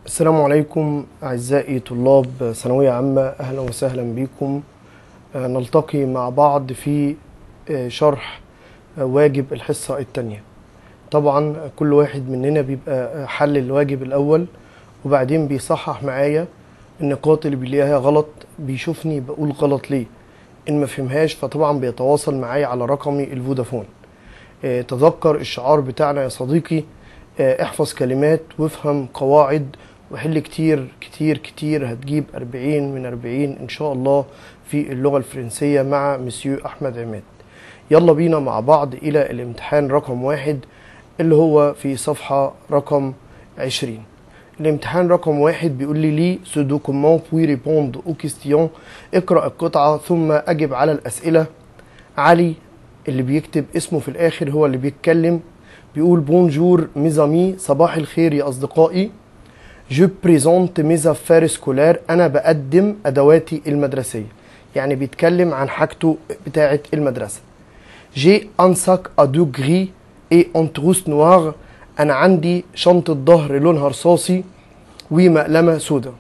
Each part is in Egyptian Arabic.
السلام عليكم أعزائي طلاب ثانوية عامة أهلا وسهلا بكم آه، نلتقي مع بعض في آه، شرح آه، واجب الحصة التانية طبعا كل واحد مننا بيبقى آه، حل الواجب الأول وبعدين بيصحح معايا النقاط اللي بيلاقيها غلط بيشوفني بقول غلط ليه إن ما فهمهاش فطبعا بيتواصل معايا على رقمي الفودافون آه، تذكر الشعار بتاعنا يا صديقي آه، احفظ كلمات وافهم قواعد وحل كتير كتير كتير هتجيب 40 من 40 ان شاء الله في اللغة الفرنسية مع مسيو احمد عماد يلا بينا مع بعض الى الامتحان رقم واحد اللي هو في صفحة رقم 20 الامتحان رقم واحد بيقول لي لي سو دوكومون بوي ريبوند او كيستيون اقرأ القطعة ثم اجب على الاسئلة علي اللي بيكتب اسمه في الاخر هو اللي بيتكلم بيقول بونجور ميزامي صباح الخير يا اصدقائي جو بريزونت ميز افير سكولار انا بقدم ادواتي المدرسيه يعني بيتكلم عن حاجته بتاعه المدرسه جي ان ساك ا دو غري اي اون تروس نوار انا عندي شنطه ظهر لونها رصاصي ومقلمه سودا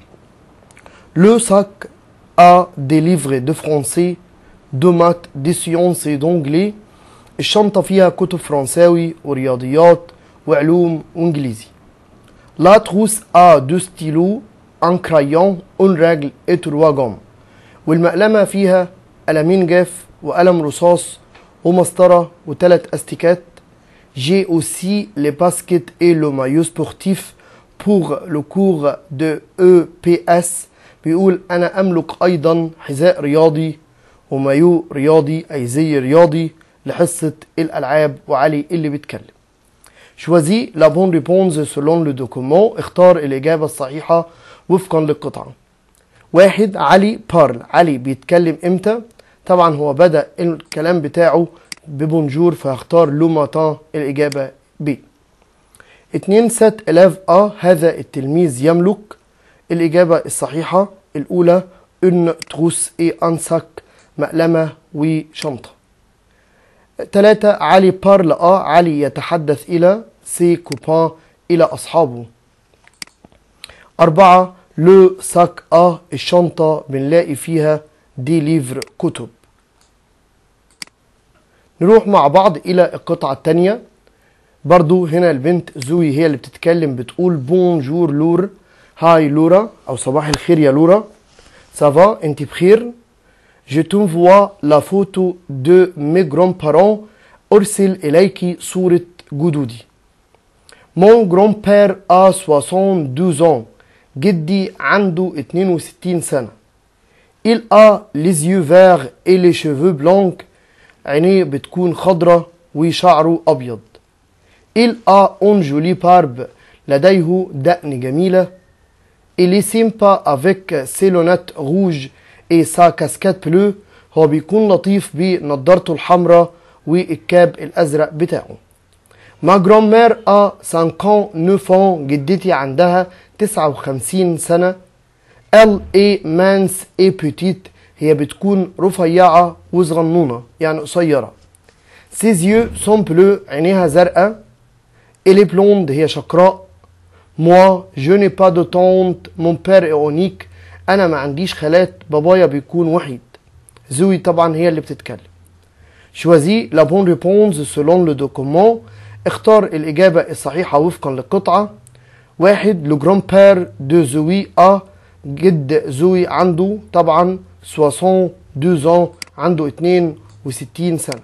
لو ساك ا دي ليفر دو فرونسي دو مات دي سيونس دونجلي الشنطة فيها كتب فرنساوي ورياضيات وعلوم وانجليزي لا تروس ا دو ستيلو ان كرايون اون راجل اي تروا جوم والمقلمة فيها قلمين جاف وقلم رصاص ومسطرة وتلات استيكات جي اوسي لي باسكيت اي لو مايو سبورتيف بور لو كور دو او بي اس بيقول انا املك ايضا حذاء رياضي ومايو رياضي اي زي رياضي لحصة الألعاب وعلي اللي بيتكلم شوازي لا بون ريبونز سولون لو دوكومون اختار الإجابة الصحيحة وفقا للقطعة واحد علي بارل علي بيتكلم امتى طبعا هو بدأ الكلام بتاعه ببونجور فهختار لو ماتان الإجابة ب اتنين سات الاف ا هذا التلميذ يملك الإجابة الصحيحة الأولى ان تروس اي انساك مقلمة وشنطة ثلاثة علي بارل اه علي يتحدث إلى سي كوبان إلى أصحابه أربعة لو ساك اه الشنطة بنلاقي فيها دي ليفر كتب نروح مع بعض إلى القطعة التانية برضو هنا البنت زوي هي اللي بتتكلم بتقول بونجور لور هاي لورا أو صباح الخير يا لورا سافا انت بخير Je t'envoie la photo de mes grands-parents. أرسل إليك صورة جدودي. Mon grand-père a 72 ans. جدي عنده 62 سنة. Il a les yeux verts et les cheveux blancs. عينيه بتكون خضرة وشعره أبيض. Il a une jolie barbe. لديه دقن جميلة. Il est sympa avec ses lunettes rouges et sa casquette bleue هو بيكون لطيف بنضارته الحمراء والكاب الازرق بتاعه ما جرامير ا 59 ans جدتي عندها 59 سنة ال اي مانس اي بوتيت هي بتكون رفيعة وصغنونة يعني قصيرة سيز يو سون بلو عينيها زرقاء إلي بلوند هي شقراء موا جو ني با دو تونت مون بير اي اونيك انا ما عنديش خالات بابايا بيكون وحيد زوي طبعا هي اللي بتتكلم شوازي لا بون ريبونز سولون لو دوكومون اختار الإجابة الصحيحة وفقا للقطعة واحد لو جران بير دو زوي ا جد زوي عنده طبعا 62 ans عنده 62 سنة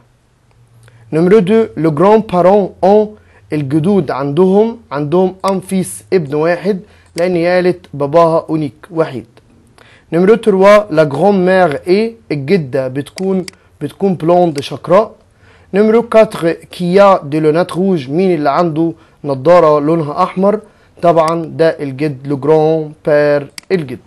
نمرو دو لو جران بارون اون الجدود عندهم عندهم انفيس ابن واحد لان هي قالت باباها اونيك وحيد نمرو 3 لا جران مير اي الجدة بتكون بتكون بلوند شقراء نمرو 4 كيا دي لونات روج مين اللي عنده نضارة لونها احمر طبعا ده الجد لو جران بير الجد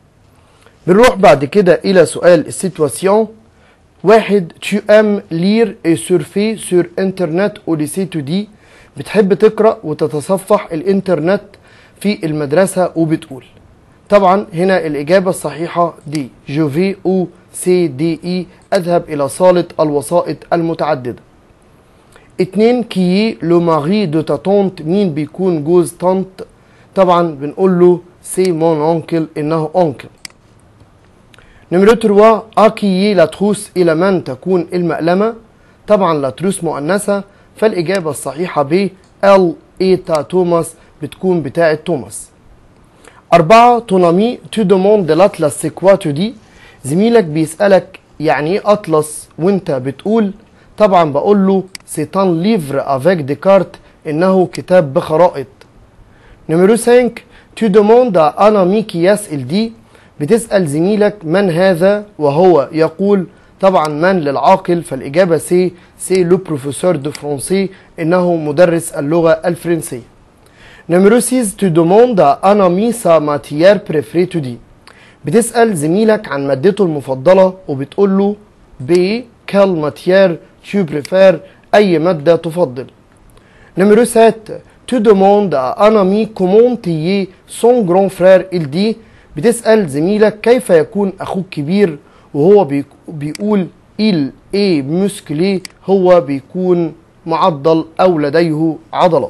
بنروح بعد كده الى سؤال السيتواسيون واحد tu aimes lire et surfer sur internet au lycée tu dis بتحب تقرأ وتتصفح الانترنت في المدرسة وبتقول طبعا هنا الإجابة الصحيحة دي جو في او سي دي اي أذهب إلى صالة الوسائط المتعددة اتنين كي لو ماري دو تا تونت مين بيكون جوز طنط طبعا بنقول له سي مون اونكل انه اونكل نمرو 3 اكيي لاتروس الى من تكون المقلمه طبعا لاتروس مؤنثه فالاجابه الصحيحه ب ال ايتا توماس بتكون بتاعه توماس أربعة تونامي تو دوموند لاتلاس سي كوا تو دي زميلك بيسألك يعني ايه أطلس وانت بتقول طبعا بقول له سيتان ليفر افيك ديكارت انه كتاب بخرائط نمرو 5 تو دوموند انا ميكي يسأل دي بتسأل زميلك من هذا وهو يقول طبعا من للعاقل فالإجابة سي سي لو بروفيسور دو فرونسي إنه مدرس اللغة الفرنسية نمرو 6 تو دوموند انا مي سا ماتيير بريفري تو دي بتسأل زميلك عن مادته المفضلة وبتقول له بي كال ماتيير تو بريفير أي مادة تفضل نمرو 7 تو دوموند انا مي كومون تيي سون جرون فرير il دي بتسأل زميلك كيف يكون أخوك كبير وهو بيك- بيقول il est musclé هو بيكون معضل أو لديه عضلات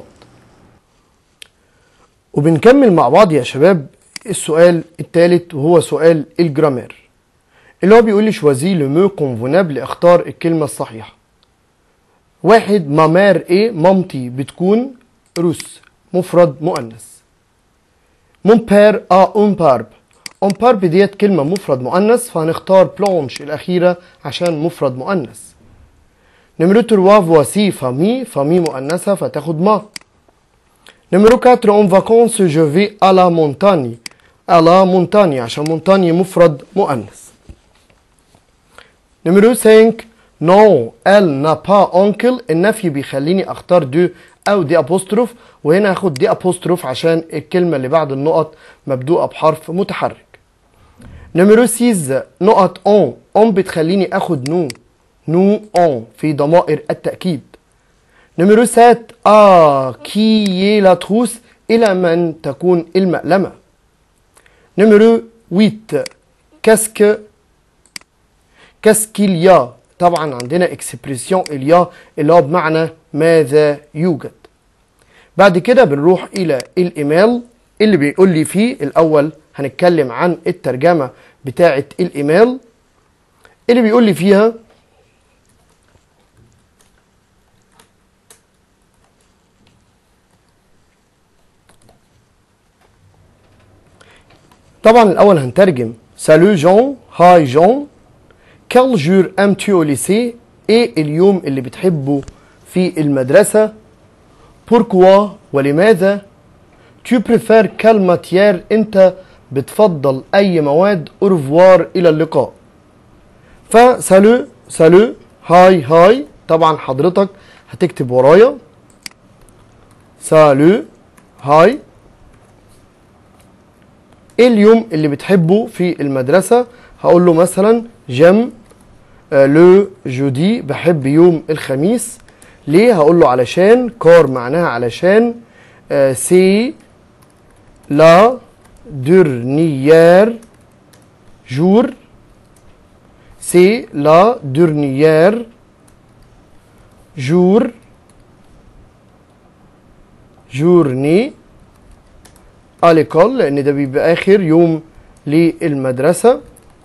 وبنكمل مع بعض يا شباب السؤال الثالث وهو سؤال الجرامير اللي هو بيقول لي شوازي لو مو كونفونابل اختار الكلمة الصحيحة واحد مامير ايه مامتي بتكون روس مفرد مؤنث مون بير ا اون بارب اون بارب ديت كلمة مفرد مؤنث فهنختار بلونش الأخيرة عشان مفرد مؤنث نمرو 3 فواسي فامي فامي مؤنثة فتاخد ما نمرو 4 اون فاكونس جو في à la montagne à la montagne عشان montagne مفرد مؤنث نمرو 5 نو ال n'a pas oncle النفي بيخليني اختار دو او دي ابوستروف وهنا هاخد دي ابوستروف عشان الكلمة اللي بعد النقط مبدوءة بحرف متحرك نمرو 6 نقط اون اون بتخليني اخد نو نو اون في ضمائر التأكيد نمرو 7 ا كي لا تروس الى من تكون المقلمة نمرو 8 كاسك كاسكيليا طبعا عندنا اكسبريسيون اليا اللي هو بمعنى ماذا يوجد بعد كده بنروح الى الايميل اللي بيقول لي فيه الاول هنتكلم عن الترجمة بتاعة الايميل اللي بيقول لي فيها طبعا الاول هنترجم سالو جون هاي جون كال جور ام تو ليسي ايه اليوم اللي بتحبه في المدرسة بوركوا ولماذا tu préfères quelle matière انت بتفضل اي مواد اورفوار الى اللقاء فسالو سالو هاي هاي طبعا حضرتك هتكتب ورايا سالو هاي ايه اليوم اللي بتحبه في المدرسة هقول له مثلا جيم آه، لو جودي بحب يوم الخميس ليه هقول له علشان كار معناها علشان آه، سي لا دورنيير جور سي لا دورنيير جور جورني à l'école لان ده بيبقى اخر يوم للمدرسه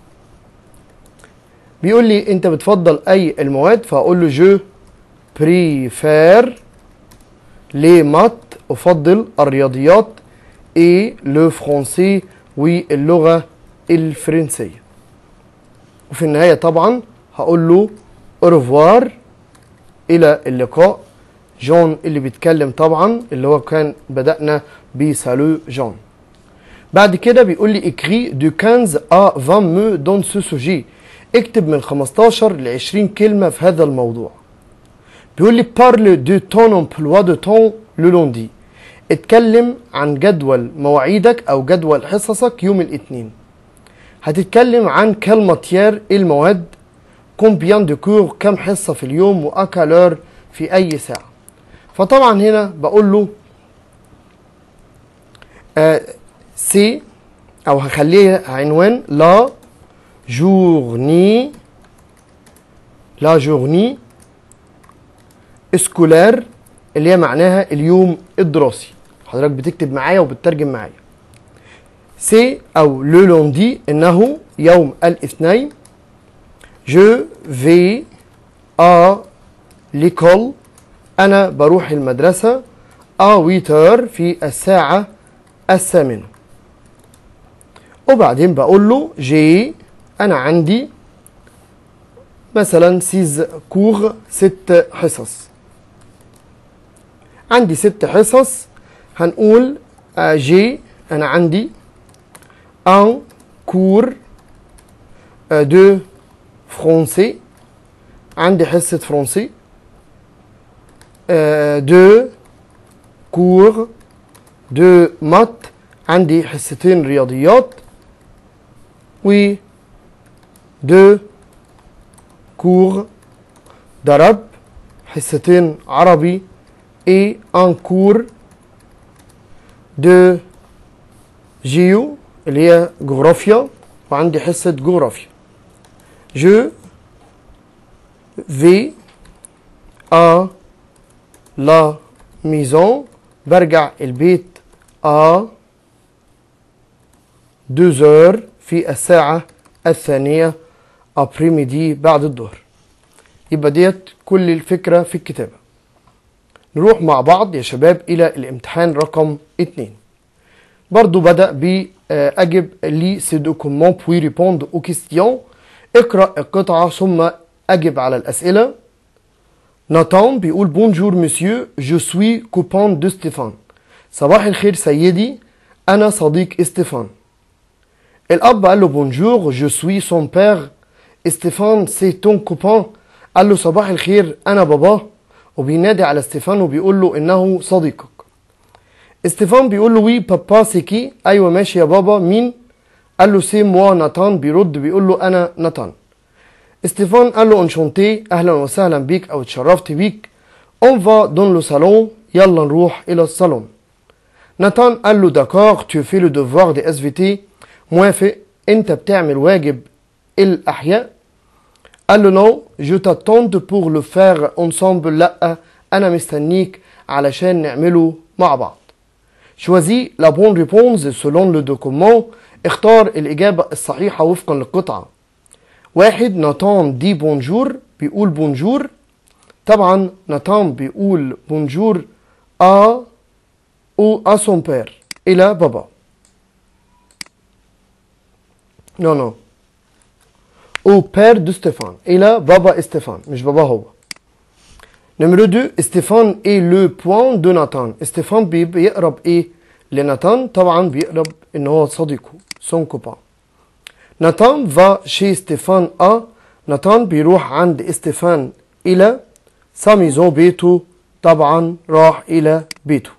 بيقول لي انت بتفضل اي المواد فهقول له جو بريفير لي مات افضل الرياضيات اي لو فرونسي واللغه الفرنسيه وفي النهايه طبعا هقول له اورفوار الى اللقاء جون اللي بيتكلم طبعا اللي هو كان بدأنا بسالو جون بعد كده بيقول لي اكري دو 15 ا 20 مو دون سو سوجي اكتب من 15 ل 20 كلمة في هذا الموضوع بيقول لي بارل دو تون امبلوا دو تون لو لوندي اتكلم عن جدول مواعيدك او جدول حصصك يوم الاثنين هتتكلم عن كالماتيير المواد كومبيان دو كور كم حصة في اليوم واكالور في اي ساعة فطبعا هنا بقول له آه سي او هخليه عنوان لا جورني لا جورني سكولار اللي هي معناها اليوم الدراسي حضرتك بتكتب معايا وبتترجم معايا سي او لو لوندي انه يوم الاثنين جو في ا ليكول انا بروح المدرسه ا 8 في الساعه الثامنه وبعدين بقول له جي انا عندي مثلا سيز كور ست حصص عندي ست حصص هنقول آه، جي انا عندي ان كور آه، دو فرونسي عندي حصة فرنسي آه، دو كور دو مات عندي حصتين رياضيات و دو كور ضرب حصتين عربي et un cours de جيو اللي هي جغرافيا وعندي حصة جغرافيا je vais à la maison برجع البيت à deux heures في الساعة الثانية après-midi بعد الظهر يبقى ديت كل الفكرة في الكتابة نروح مع بعض يا شباب إلى الامتحان رقم اتنين برضو بدأ ب آه، أجب لي سي دوكومون بوي ريبوند او كيستيون اقرأ القطعة ثم أجب على الأسئلة ناتان بيقول بونجور مسيو جو سوي كوبان دو ستيفان صباح الخير سيدي أنا صديق استيفان الأب قال له بونجور جو سوي سون بير استيفان سي تون كوبان قال له صباح الخير أنا باباه وبينادي على استيفان وبيقول له إنه صديقك استيفان بيقول له وي بابا سيكي ايوه ماشي يا بابا مين قال له سي موا ناتان بيرد بيقول له انا ناتان استيفان قال له انشونتي اهلا وسهلا بيك او اتشرفت بيك اون فا دون لو صالون يلا نروح الى الصالون ناتان قال له داكور تو في لو دوفوار دي اس في تي موافق انت بتعمل واجب الاحياء قال له نو جو تاتوند بور لو فير انسامبل لا انا مستنيك علشان نعمله مع بعض choisis la bonne réponse selon le document اختار الإجابة الصحيحة وفقا للقطعة واحد ناتان دي بونجور بيقول بونجور طبعا ناتان بيقول بونجور ا او ا سون بير إلى بابا نو نو او بير دو ستيفان إلى بابا استيفان مش بابا هو Numéro 2 Stéphane est le point de Nathan Stéphane بي- بيقرب ايه لناتان طبعا بيقرب ان هو صديقه son copain ناتان va chez Stéphane à ناتان بيروح عند استيفان الى sa maison بيته طبعا راح الى بيته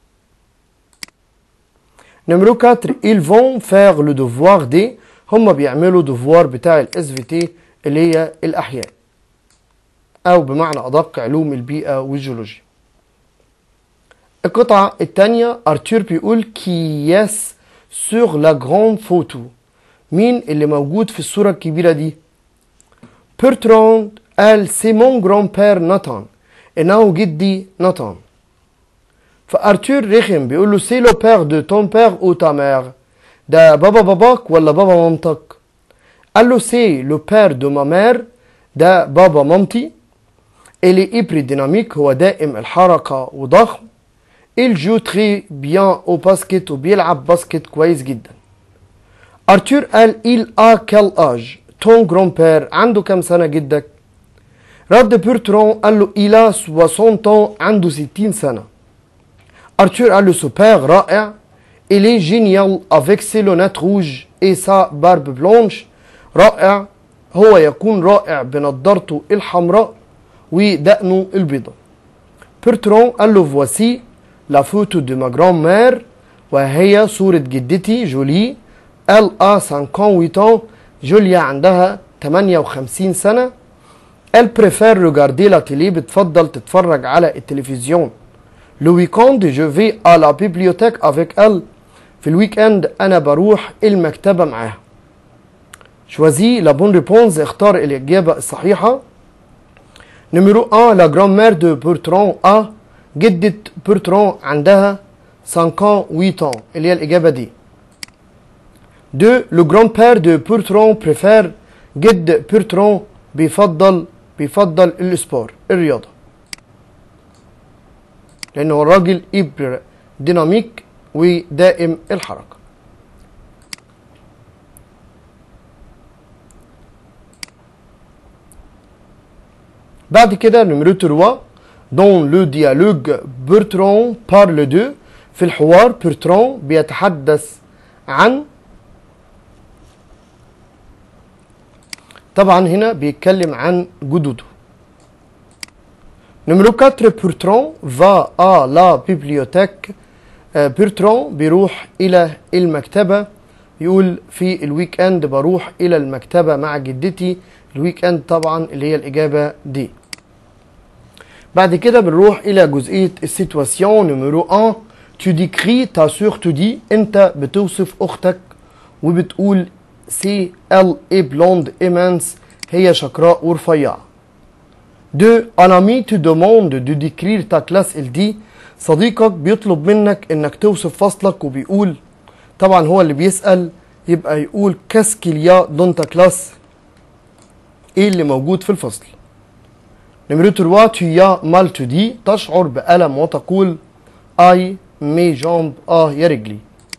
Numéro 4 ils vont faire le devoir des هم بيعملوا devoir بتاع الاس في تي اللي هي الاحياء أو بمعنى أدق علوم البيئة والجيولوجيا القطعة الثانية أرتور بيقول كياس سور لا جراند فوتو مين اللي موجود في الصورة الكبيرة دي برتراند قال سي مون جران بير ناتان إنه جدي ناتان فأرتور رخم بيقول له سي لو بير دو تون بير أو تا مير ده بابا باباك ولا بابا مامتك قال له سي لو بير دو ما مير ده بابا مامتي اللي هيبريديناميك هو دائم الحركة وضخم il joue très bien au basket وبيلعب باسكت كويس جدا أرتور قال il a quel âge ton grand-père عنده كام سنة جدك رد بيرترون قال له il a 60 ans عنده 60 سنة أرتور قال له سوبر رائع il est génial avec ses lunettes rouges et sa barbe blanche رائع هو يكون رائع بنضارته الحمراء ودقنه البيضاء بيرترون قال له فواسي لا فوتو دو ما جران مير وهي صورة جدتي جولي ال ا 58 ans جوليا عندها 58 سنة elle préfère regarder la télé بتفضل تتفرج على التلفزيون le week-end je vais à la bibliothèque avec elle في الويك اند انا بروح المكتبة معاها choisis la bonne réponse اختار الإجابة الصحيحة Numéro 1 la grand-mère de Bertrand A جدة برتران عندها 5 ans 8 ans اللي هي الإجابة دي 2 le grand-père de Bertrand préfère جد بيرترون بيفضل بيفضل السبور الرياضة لأنه هو الراجل إبر ديناميك ودائم الحركة بعد كده نمرو 3 دون لو ديالوج برترون بارل دو في الحوار برترون بيتحدث عن طبعا هنا بيتكلم عن جدوده نمرو 4 برترون فا ا لا بيبليوتيك برترون بيروح الى المكتبه يقول في الويك اند بروح الى المكتبه مع جدتي الويك اند طبعا اللي هي الاجابه دي بعد كده بنروح الى جزئيه السيتواسيون نمرو 1 tu décris ta sœur tu dis انت بتوصف اختك وبتقول سي ال اي بلوند immense هي شقراء ورفيعه 2 un ami te demande de décrire ta classe il dit صديقك بيطلب منك انك توصف فصلك وبيقول طبعا هو اللي بيسأل يبقى يقول كاسكيليا دونتا كلاس ايه اللي موجود في الفصل نمرو 3 tu as mal tu dis تشعر بألم وتقول اي مي جامب اه يا رجلي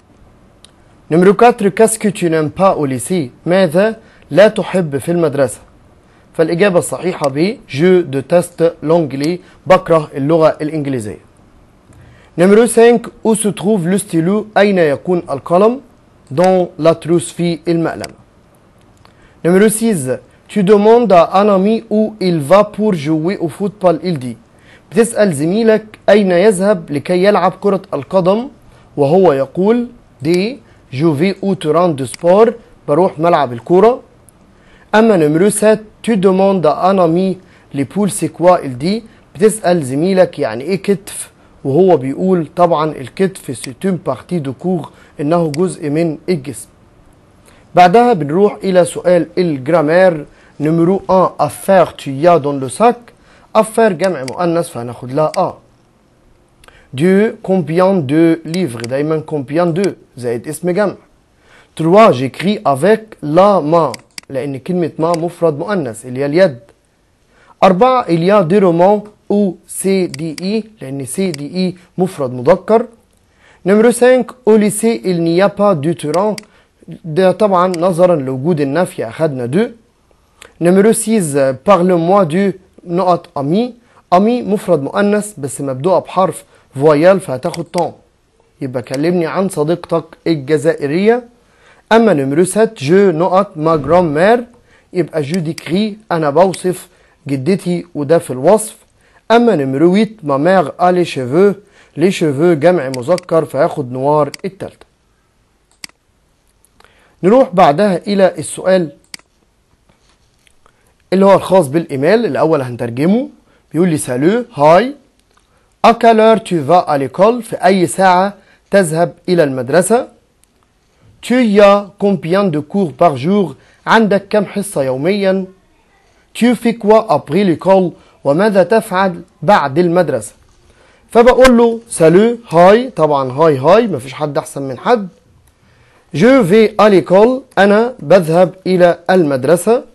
نمرو 4 كاسكو tu n'aimes pas au lycée ماذا لا تحب في المدرسة فالإجابة الصحيحة ب جو دو تست لونجلي بكره اللغة الإنجليزية نمرو 5 où se trouve le stylo أين يكون القلم dans la trousse في المقلمة نمرو 6 tu demandes à un ami où il va pour jouer au football il dit بتسأل زميلك أين يذهب لكي يلعب كرة القدم وهو يقول دي جو في او تران دو سبور بروح ملعب الكورة أما نمرو 7 tu demandes à un ami les poules c'est quoi il dit بتسأل زميلك يعني إيه كتف وهو بيقول طبعا الكتف c'est une partie de corps إنه جزء من الجسم بعدها بنروح إلى سؤال الجرامير نمرو 1 affaire tu y as dans le sac affaire جمع مؤنث فهناخد لها اه Dieu combien de livres دايما combien de زائد اسم جمع 3 j'écris avec la main لأن كلمة ما مفرد مؤنث اللي هي اليد أربعة il y a des romans ou CDI لأن CDI مفرد مذكر نمرو 5 au lycée il n'y a pas de terrain ده طبعا نظرا لوجود النفي أخدنا دو نمرو 6 parle-moi du نقط أمي أمي مفرد مؤنث بس مبدوءة بحرف فويال فهتاخد طون يبقى كلمني عن صديقتك الجزائرية أما نمرو 7 جو نقط ما جرام مير يبقى جو ديكري أنا بوصف جدتي وده في الوصف أما نمرو 8 ما مير أ لي شيفو لي شيفو جمع مذكر فياخد نوار التالتة نروح بعدها إلى السؤال اللي هو الخاص بالإيميل الأول هنترجمه بيقول لي سالو هاي À quelle heure tu vas à l'école في أي ساعة تذهب إلى المدرسة Tu y as combien de cours par jour عندك كم حصة يوميا Tu fais quoi après l'école وماذا تفعل بعد المدرسة فبقول له سالو هاي طبعا هاي هاي مفيش حد أحسن من حد Je vais à l'école أنا بذهب إلى المدرسة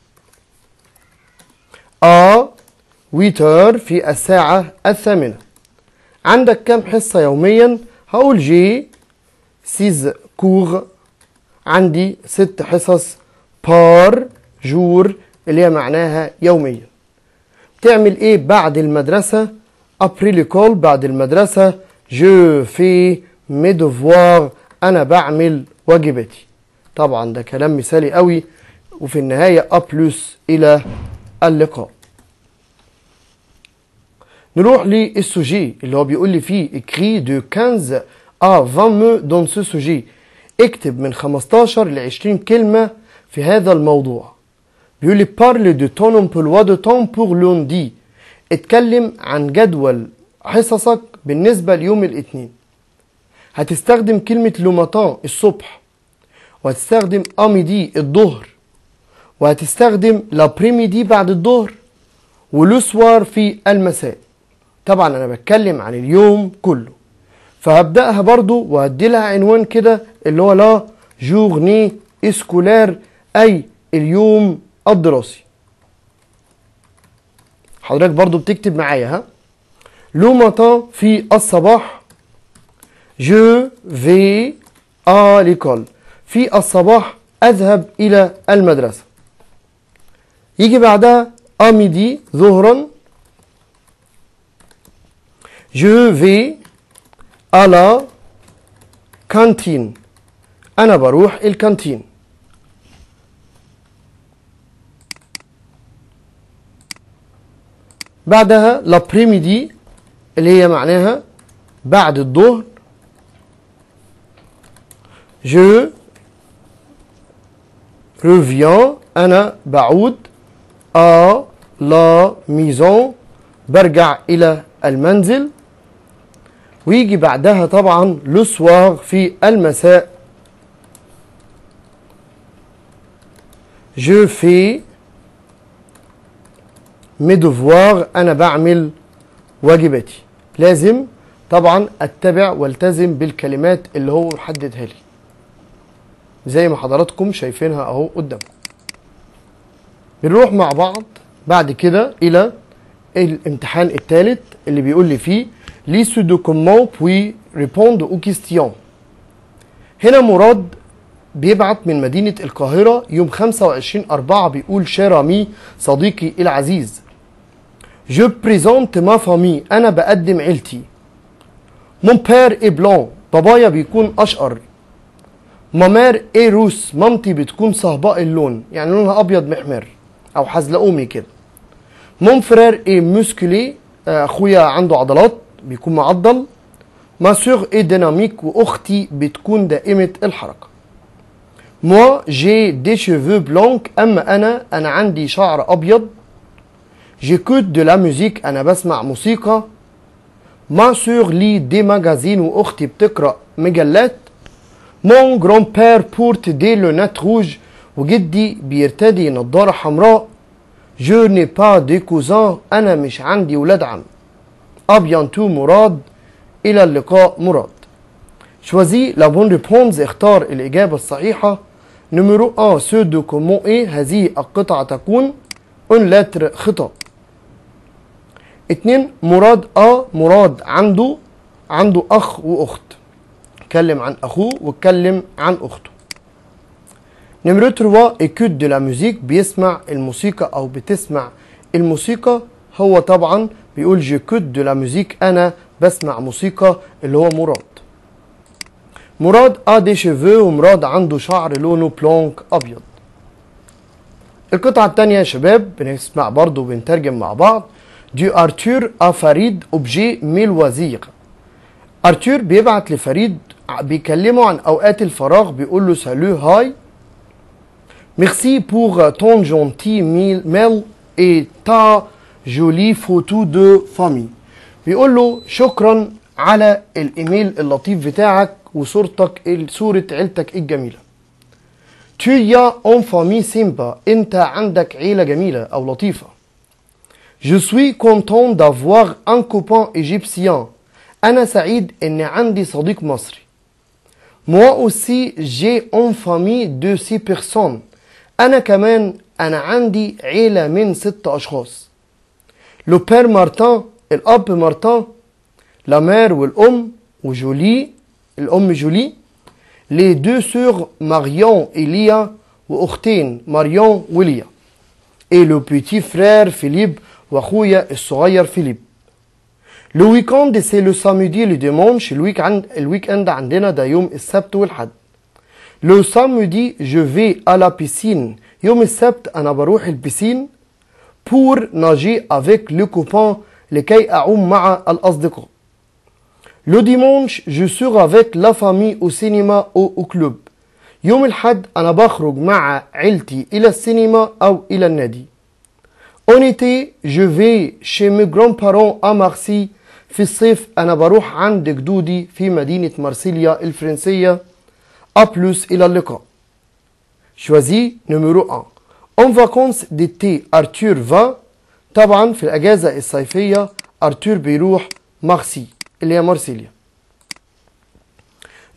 à 8 heures في الساعة الثامنة عندك كم حصة يوميا هقول جي سيز كور عندي ست حصص بار جور اللي هي معناها يوميا تعمل ايه بعد المدرسة ابري ليكول بعد المدرسة جو في مي دوفوار انا بعمل واجباتي طبعا ده كلام مثالي قوي وفي النهاية أبلس إلى اللقاء نروح للسوجي اللي هو بيقول لي فيه écrit de 15 à 20 mots dans ce sujet اكتب من 15 ل 20 كلمة في هذا الموضوع بيقول لي parle de ton emploi de temps pour lundi اتكلم عن جدول حصصك بالنسبة ليوم الاثنين هتستخدم كلمة لوماتان الصبح وهتستخدم اميدي الظهر وهتستخدم لابريميدي بعد الظهر ولو سوار في المساء طبعا انا بتكلم عن اليوم كله فهبدأها برضو وهدي لها عنوان كده اللي هو لا جورني اسكولار أي اليوم الدراسي حضرتك برضو بتكتب معايا ها لو ماتان في الصباح جو في à l'école في الصباح أذهب إلى المدرسة يجي بعدها à midi ظهرا je vais à la cantine أنا بروح الكانتين بعدها لابريميدي اللي هي معناها بعد الظهر je reviens أنا بعود à la maison برجع إلى المنزل ويجي بعدها طبعا لو soir في المساء je fais mes devoirs أنا بعمل واجباتي لازم طبعا اتبع والتزم بالكلمات اللي هو محددها لي زي ما حضراتكم شايفينها اهو قدامكم بنروح مع بعض بعد كده الى الامتحان الثالث اللي بيقول لي فيه ليست دو كومون بوي ريبوند او كيستيون هنا مراد بيبعت من مدينة القاهرة يوم 25 أربعة بيقول شيرامي صديقي العزيز جو بريزونت ما فامي أنا بقدم عيلتي مون بير اي بلون بابايا بيكون أشقر مامير اي روس مامتي بتكون صهباء اللون يعني لونها أبيض محمر أو حزلقومي كده مون فرير اي موسكولي أخويا عنده عضلات بيكون معضل ما سور اي ديناميك وأختي بتكون دائمة الحركة موا جي دي شيفو بلونك أما أنا أنا عندي شعر أبيض جيكوت دو لا ميوزيك أنا بسمع موسيقى ما سور لي دي ماجازين وأختي بتقرأ مجلات مون جران بير بورت دي لونات روج وجدي بيرتدي نظارة حمراء جو ني با دي كوزان أنا مش عندي ولاد عم أبيانتو مراد إلى اللقاء مراد شوازي لا بون ريبونز اختار الإجابة الصحيحة نمرو 1 سو دو كومون اي هذه القطعة تكون اون لتر خطاب اتنين مراد اه مراد عنده عنده اخ واخت اتكلم عن اخوه واتكلم عن اخته نمرو 3 ايكود دو لا ميوزيك بيسمع الموسيقى او بتسمع الموسيقى هو طبعا بيقول جيكود دو لا ميوزيك انا بسمع موسيقى اللي هو مراد مراد ا دي شيفو ومراد عنده شعر لونه بلونك ابيض القطعة التانية يا شباب بنسمع برضو بنترجم مع بعض دي ارتور ا فريد اوبجي ميل وزيق ارتور بيبعت لفريد بيكلمه عن اوقات الفراغ بيقول له سالو هاي ميرسي بور تون جونتي ميل ميل اي تا جولي فوتو دو فامي بيقول له شكرا على الايميل اللطيف بتاعك وصورتك صورة عيلتك الجميلة Tu as en famille sympa انت عندك عيلة جميلة او لطيفة Je suis content d'avoir un copain égyptien انا سعيد ان عندي صديق مصري Moi aussi j'ai en famille de six personnes انا كمان انا عندي عيلة من ست اشخاص Le père Martin الاب مارتان لا مير والام وجولي الام جولي لي دو سور ماريون إليا وأختين ماريون وليا et le petit frère فيليب وأخويا الصغير فيليب لو ويكاند سي لو سامودي لو ديمونش الويك عند الويك اند عندنا ده يوم السبت والحد لو سامودي جو في à la piscine يوم السبت أنا بروح البسين بور ناجي افيك لو كوبان لكي أعوم مع الأصدقاء Le dimanche, je sors avec la famille au cinéma ou au club. يوم الحد أنا بخرج مع عيلتي إلى السينما أو إلى النادي. En été, je vais chez mes grands-parents à Marseille. في الصيف أنا بروح عند جدودي في مدينة مرسيليا الفرنسية. A plus إلى اللقاء. Choisis numéro 1. En vacances d'été, Arthur va. طبعا في الأجازة الصيفية أرتور بيروح مارسي اللي هي مارسيليا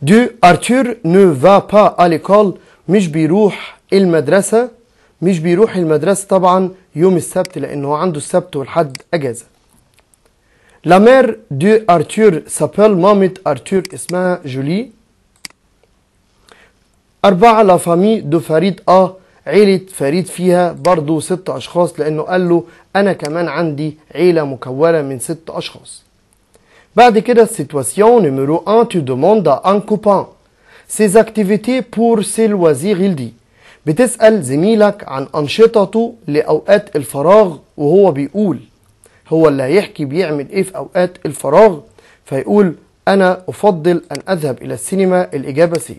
دو ارتور ne va pas à l'école مش بيروح المدرسة مش بيروح المدرسة طبعا يوم السبت لأنه عنده السبت والحد أجازة La mère de Arthur s'appelle مامة أرتور اسمها جولي أربعة لا فامي دو فريد آه عيلة فريد فيها برضو ست أشخاص لأنه قال له أنا كمان عندي عيلة مكونة من ست أشخاص بعد كده situation numéro 1 tu demandes à un copain ses activités pour ses loisirs il dit بتسأل زميلك عن أنشطته لأوقات الفراغ وهو بيقول هو اللي هيحكي بيعمل ايه في أوقات الفراغ فيقول أنا أفضل أن أذهب إلى السينما الإجابة سي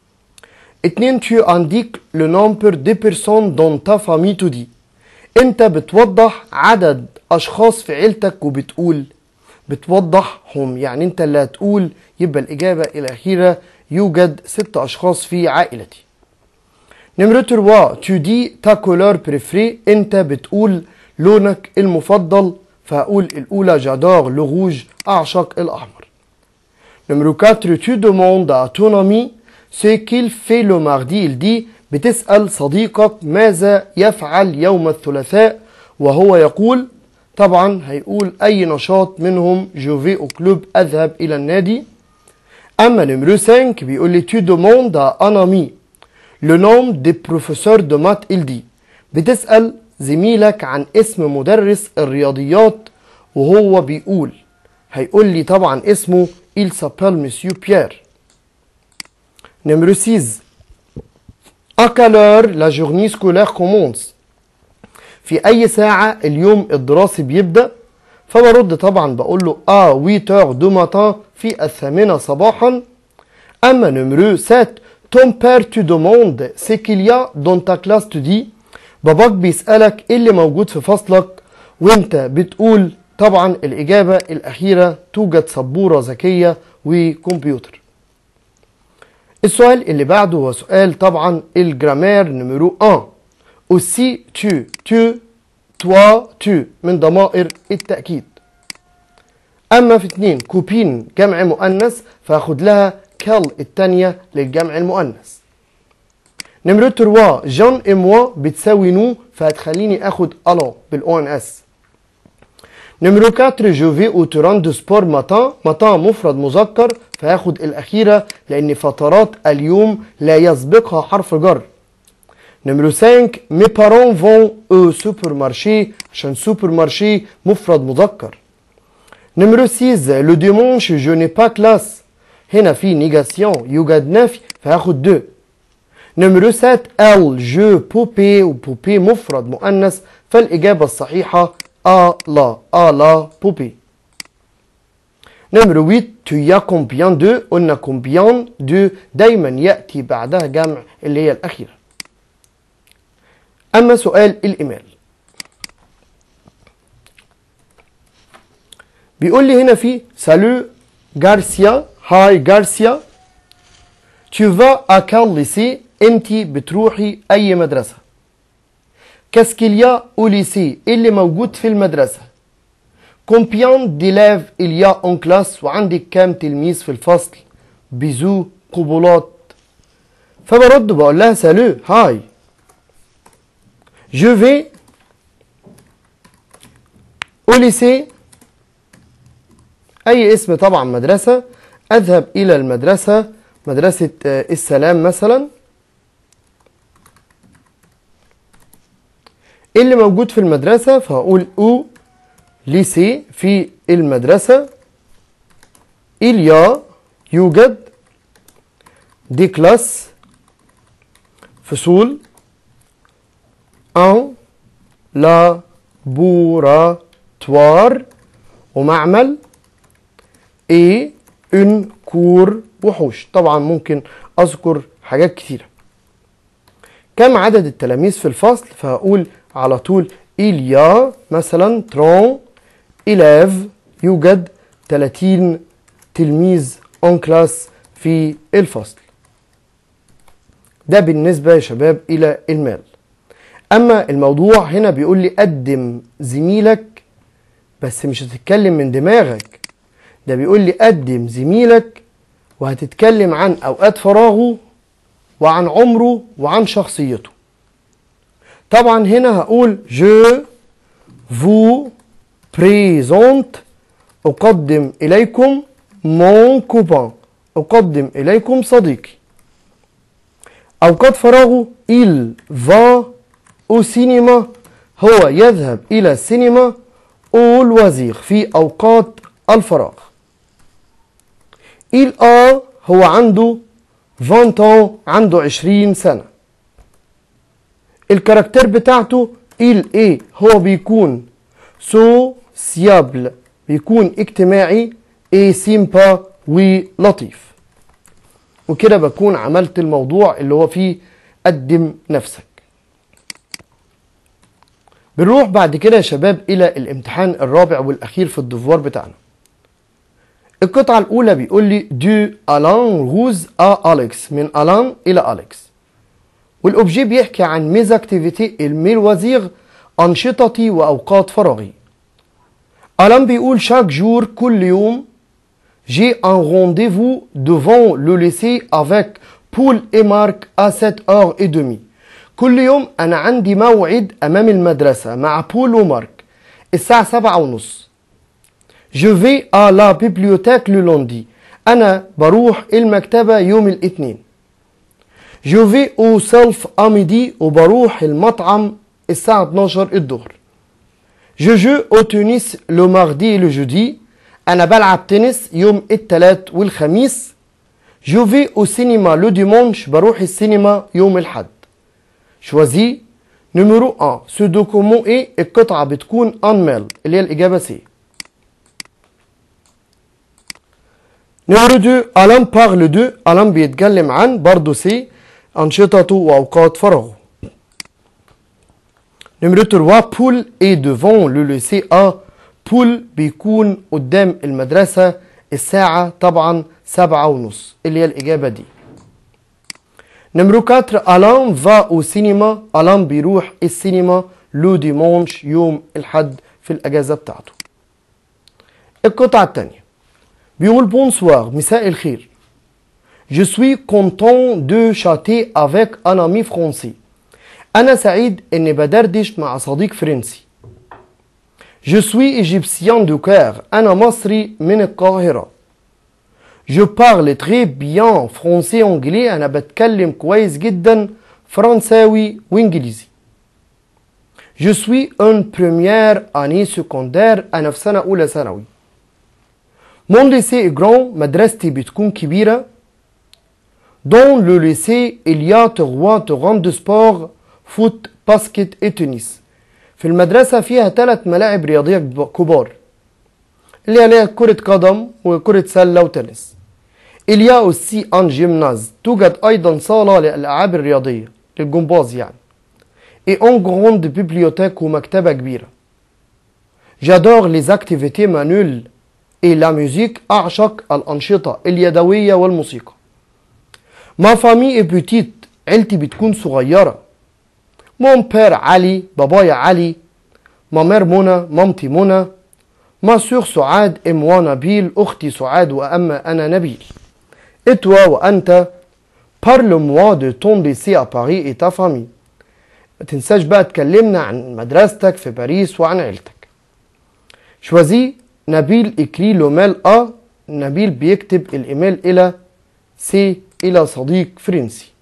اتنين tu indiques le nombre de personnes dans ta famille tu dis انت بتوضح عدد اشخاص في عيلتك وبتقول بتوضحهم يعني انت اللي هتقول يبقى الاجابه الاخيره يوجد ست اشخاص في عائلتي نمرة 3 tu dis ta couleur préférée انت بتقول لونك المفضل فهقول الاولى جادور لو روج اعشق الاحمر نمرة 4 tu demandes à ton ami ce qu'il fait le mardi il dit بتسأل صديقك ماذا يفعل يوم الثلاثاء وهو يقول طبعا هيقول أي نشاط منهم جوفي أو كلوب أذهب إلى النادي أما نمرو 5 بيقول لي tu demandes à un ami le nom des professeurs de maths il dit بتسأل زميلك عن اسم مدرس الرياضيات وهو بيقول هيقول لي طبعا اسمه il s'appelle monsieur Pierre Numéro 6 À quelle heure la journée scolaire commence في أي ساعة اليوم الدراسي بيبدأ فبرد طبعا بقول له آ 8 heures du matin في الثامنة صباحا أما نمرو 7 ton père te demande ce qu'il y a dans ta classe tu dis باباك بيسألك ايه اللي موجود في فصلك وانت بتقول طبعا الإجابة الأخيرة توجد سبورة ذكية وكمبيوتر السؤال اللي بعده هو سؤال طبعا الجرامير نمرو 1 aussi tu tu toi tu من ضمائر التأكيد أما في اتنين كوبين جمع مؤنث فاخد لها كال التانية للجمع المؤنث نمرو 3 جون اي موا بتساوي نو فهتخليني اخد الون بالاو ان اس نمرو 4 جو في او تران دو سبور ماتان ماتان مفرد مذكر فهاخد الأخيرة لأن فترات اليوم لا يسبقها حرف جر نمرو 5 مي بارون فون او سوبر مارشي عشان سوبر مارشي مفرد مذكر نمرو 6 لو ديمونش جو ني با كلاس هنا في نيجاسيون يوجد نفي فهاخد دو نمرو 7 ال جو بوبي وبوبي مفرد مؤنث فالإجابة الصحيحة آ لا آ لا بوبي نمرو 8 tu y as combien de قلنا combien de دايما يأتي بعدها جمع اللي هي الأخيرة أما سؤال الإيميل بيقول لي هنا في سالو جارسيا هاي جارسيا tu vas à quel lycée انت بتروحي اي مدرسة كاسكيليا او ليسي اللي موجود في المدرسة كومبيان ديلاف إليا اون كلاس وعندك كام تلميذ في الفصل بيزو قبولات فبرد بقول لها سالو هاي جو في او ليسي اي اسم طبعا مدرسة اذهب الى المدرسة مدرسة السلام مثلا ايه اللي موجود في المدرسة فهقول او ليسي في المدرسة إليا يوجد دي كلاس فصول ان لابوراتوار ومعمل اي ان كور وحوش طبعا ممكن اذكر حاجات كتيرة كم عدد التلاميذ في الفصل فهقول على طول إليا مثلا ترون إلاف يوجد 30 تلميذ اون كلاس في الفصل ده بالنسبة يا شباب إلى المال أما الموضوع هنا بيقول لي قدم زميلك بس مش هتتكلم من دماغك ده بيقول لي قدم زميلك وهتتكلم عن أوقات فراغه وعن عمره وعن شخصيته طبعا هنا هقول je vous présente أقدم إليكم mon copain أقدم إليكم صديقي أوقات فراغه il va au cinéma هو يذهب إلى السينما au loisir في أوقات الفراغ il a هو عنده 20 ans عنده 20 سنة الكاركتير بتاعته il est هو بيكون sociable بيكون اجتماعي et sympa ولطيف وكده بكون عملت الموضوع اللي هو فيه قدم نفسك بنروح بعد كده يا شباب الى الامتحان الرابع والاخير في الدفوار بتاعنا القطعة الأولى بيقول لي دو ألان روز أ أليكس من ألان إلى أليكس والأوبجي بيحكي عن ميز أكتيفيتي الميل وزيغ أنشطتي وأوقات فراغي ألان بيقول شاك جور كل يوم جي ان رونديفو devant لو ليسي افيك بول اي مارك ا 7 اور اي دمي كل يوم أنا عندي موعد أمام المدرسة مع بول ومارك الساعة سبعة ونص Je vais à la bibliothèque le lundi. أنا بروح المكتبة يوم الاثنين. Je vais au self à midi وبروح المطعم الساعة 12 الظهر. Je joue au tennis le mardi et le jeudi. أنا بلعب تنس يوم الثلاث والخميس. Je vais au cinéma le dimanche بروح السينما يوم الحد. Choisis numéro 1 ce document est القطعة بتكون en mail اللي هي الإجابة سي. نمرو 2 ألان بارل دو ألان بيتكلم عن برضه سي أنشطته وأوقات فراغه نمرو 3 بول اي دوفون لو ليسي ا بول بيكون قدام المدرسة الساعة طبعا سبعة ونص اللي هي الإجابة دي نمرو 4 ألان فا أو سينما ألان بيروح السينما لو ديمونش يوم الحد في الأجازة بتاعته القطعة التانية بيقول بونسوار مساء الخير Je suis content de chatter avec un ami français. أنا سعيد إني بدردش مع صديق فرنسي. Je suis égyptien de Caire. أنا مصري من القاهرة. Je parle très bien français anglais. أنا بتكلم كويس جدا فرنساوي وإنجليزي. Je suis une première année secondaire. أنا في سنة أولى ثانوي. Mon lycée est grand. مدرستي بتكون كبيرة. Dans le lycée, il y a trois terrains de sport, foot, basket et tennis. في المدرسة فيها ثلاث ملاعب رياضية كبار اللي هي كرة قدم وكرة سلة وتنس. Il y a aussi un gymnase. توجد أيضا صالة للألعاب الرياضية للجمباز يعني. Et une grande bibliothèque ومكتبة كبيرة. J'adore les activités manuelles et la musique. أعشق الأنشطة اليدوية والموسيقى. ما فامي بوتيت عيلتي بتكون صغيرة مون بير علي بابايا علي مامير منى مامتي منى ما سور سعاد اموا نبيل اختي سعاد واما انا نبيل اتوا وانت بارلو موا دو تون ليسي ا باري اي تا فامي ما تنساش بقى تكلمنا عن مدرستك في باريس وعن عيلتك شوازي نبيل اكري لو ميل ا نبيل بيكتب الايميل الى سي إلى صديق فرنسي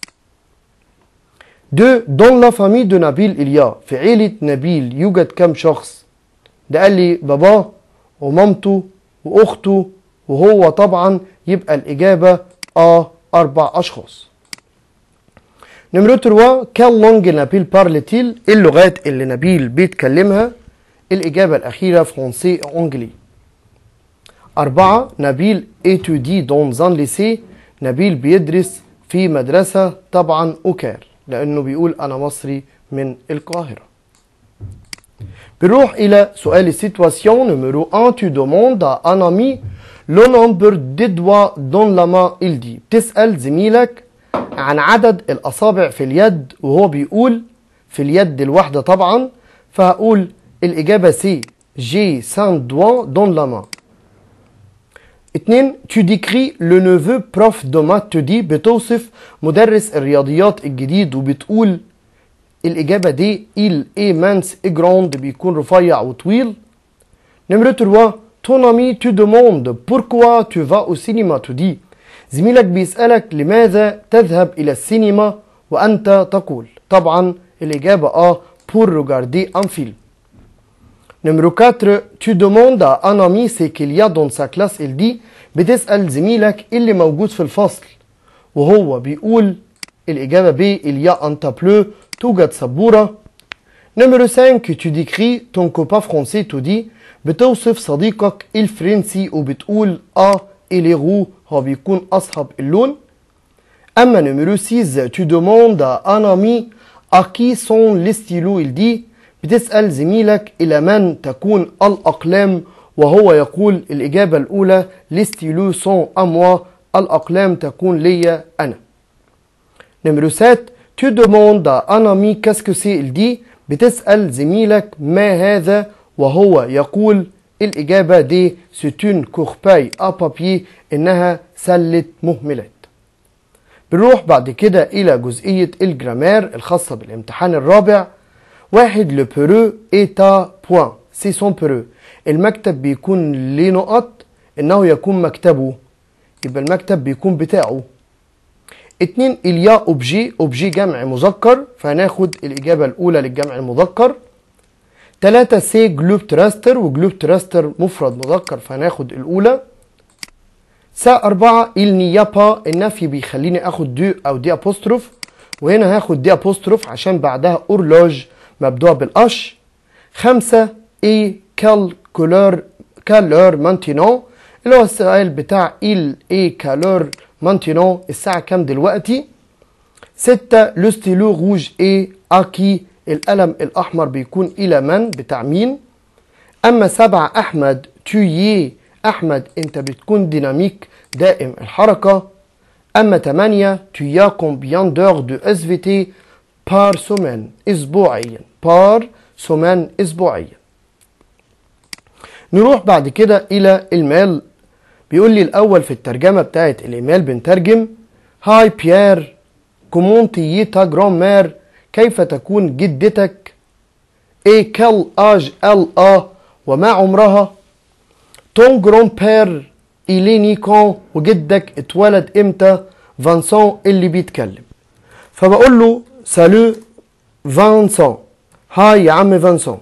دو دون لا فامي دو نبيل إليا في عيلة نبيل يوجد كم شخص ده قال لي باباه ومامته وأخته وهو طبعا يبقى الإجابة آه أربع أشخاص نمرو 3 كان لونج نبيل بارلتيل اللغات اللي نبيل بيتكلمها الإجابة الأخيرة فرنسي أنجلي أربعة نبيل étudie dans un lycée نبيل بيدرس في مدرسة طبعا أوكار لأنه بيقول أنا مصري من القاهرة بنروح إلى سؤال السيتواسيون نمرو 1 tu demandes à un ami le nombre de doigts dans la main il dit بتسأل زميلك عن عدد الأصابع في اليد وهو بيقول في اليد الواحدة طبعا فهقول الإجابة سي جي 5 doigts dans la main اتنين tu décris le neveu prof de maths te dit بتوصف مدرس الرياضيات الجديد وبتقول الإجابة دي il est mince et grand بيكون رفيع وطويل نمرة 3 ton ami te demande pourquoi tu vas au cinéma te dit زميلك بيسألك لماذا تذهب إلى السينما وأنت تقول طبعا الإجابة آه pour regarder un film Numéro 4 tu demandes à un ami ce qu'il y a dans sa classe il dit بتسأل زميلك إيه اللي موجود في الفصل وهو بيقول الإجابة ب il y a un tableau توجد سبورة Numéro 5 tu décris ton copain français te dit بتوصف صديقك الفرنسي وبتقول اه il est roux هو بيكون أصهب اللون أما numéro 6 tu demandes à un ami à qui sont les stylos il dit بتسأل زميلك إلى من تكون الأقلام وهو يقول الإجابة الأولى les stylos sont à moi الأقلام تكون ليا أنا Numéro 7 tu demandes à un ami qu'est-ce que c'est il dit بتسأل زميلك ما هذا وهو يقول الإجابة دي c'est une corbeille à papier إنها سلة مهملات بنروح بعد كده إلى جزئية الجرامير الخاصة بالامتحان الرابع واحد لو بيرو ايتا بوان سي سون بيرو المكتب بيكون ليه نقط انه يكون مكتبه يبقى المكتب بيكون بتاعه اتنين اليا اوبجي اوبجي جمع مذكر فهناخد الاجابة الاولى للجمع المذكر تلاتة سي جلوب تراستر وجلوب تراستر مفرد مذكر فهناخد الاولى ساعة أربعة النيابا النفي بيخليني اخد دو او دي ابوستروف وهنا هاخد دي ابوستروف عشان بعدها اورلوج مبدوع بالاش خمسة اي كال كولور كالور مانتينو اللي هو السؤال بتاع il اي كالور مانتينو الساعة كام دلوقتي ستة لو ستيلو روج اي اكي القلم الأحمر بيكون إلى من بتاع مين أما سبعة أحمد تيي أحمد أنت بتكون ديناميك دائم الحركة أما تمانية تيا كومبيان دور دو اس في تي بار سومان أسبوعيا بار سومان أسبوعيا نروح بعد كده إلى المال بيقول لي الأول في الترجمة بتاعت الإيميل بنترجم هاي بيير كومون تيي تا جران مير كيف تكون جدتك ايه كال اج ال ا وما عمرها تون جران بير إليني كون وجدك اتولد امتى فانسون اللي بيتكلم فبقول له سالو فانسون هاي يا عم فانسون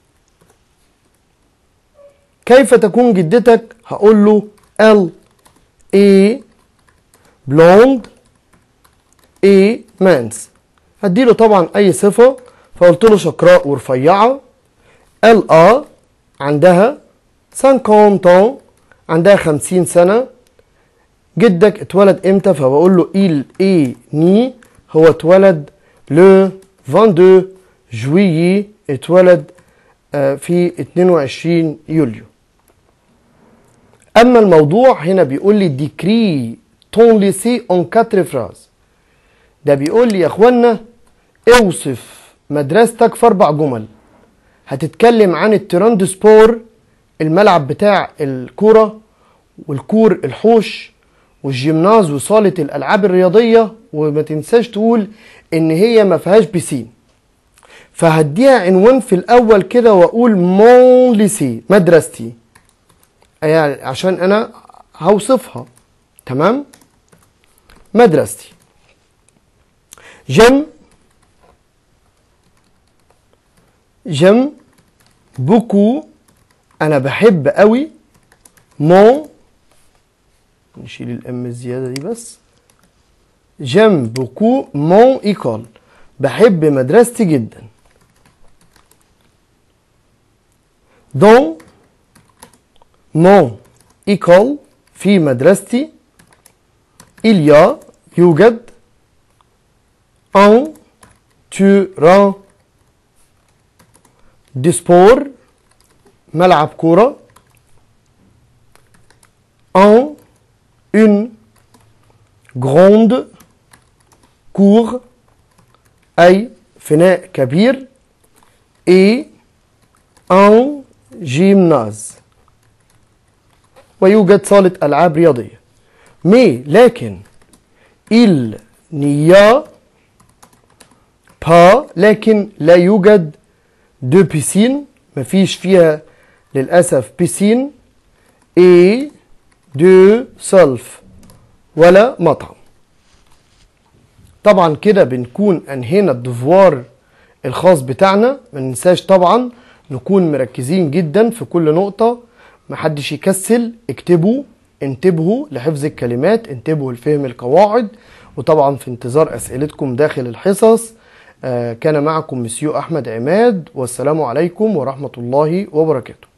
كيف تكون جدتك هقول له ال اي بلوند اي مانس هديله طبعا اي صفه فقلت له شقراء ورفيعه ال ا عندها 50 طن عندها 50 سنه جدك اتولد امتى فبقول له il est ني هو اتولد لو 22 جويي اتولد في 22 يوليو اما الموضوع هنا بيقول لي ديكري تون ليسي اون كاتر فراز ده بيقول لي يا اخوانا اوصف مدرستك في اربع جمل هتتكلم عن التيراند سبور الملعب بتاع الكوره والكور الحوش والجيمناز وصاله الالعاب الرياضيه وما تنساش تقول ان هي ما فيهاش بيسين فهديها عنوان في الاول كده واقول مون ليسي مدرستي يعني عشان انا هوصفها تمام مدرستي جم جم بوكو انا بحب قوي مون نشيل الام الزياده دي بس جم بوكو مون ايكول بحب مدرستي جدا دون مون ايكول في مدرستي il y a يوجد un terrain de sport ملعب كورة un une grande cour أي فناء كبير et un gymnase ويوجد صالة ألعاب رياضية مي لكن il n'y a pas لكن لا يوجد دو بيسين مفيش فيها للأسف بيسين اي دو سلف ولا مطعم طبعا كده بنكون انهينا الدفوار الخاص بتاعنا ما ننساش طبعا نكون مركزين جدا في كل نقطة محدش يكسل اكتبوا انتبهوا لحفظ الكلمات انتبهوا لفهم القواعد وطبعا في انتظار اسئلتكم داخل الحصص آه كان معكم مسيو احمد عماد والسلام عليكم ورحمة الله وبركاته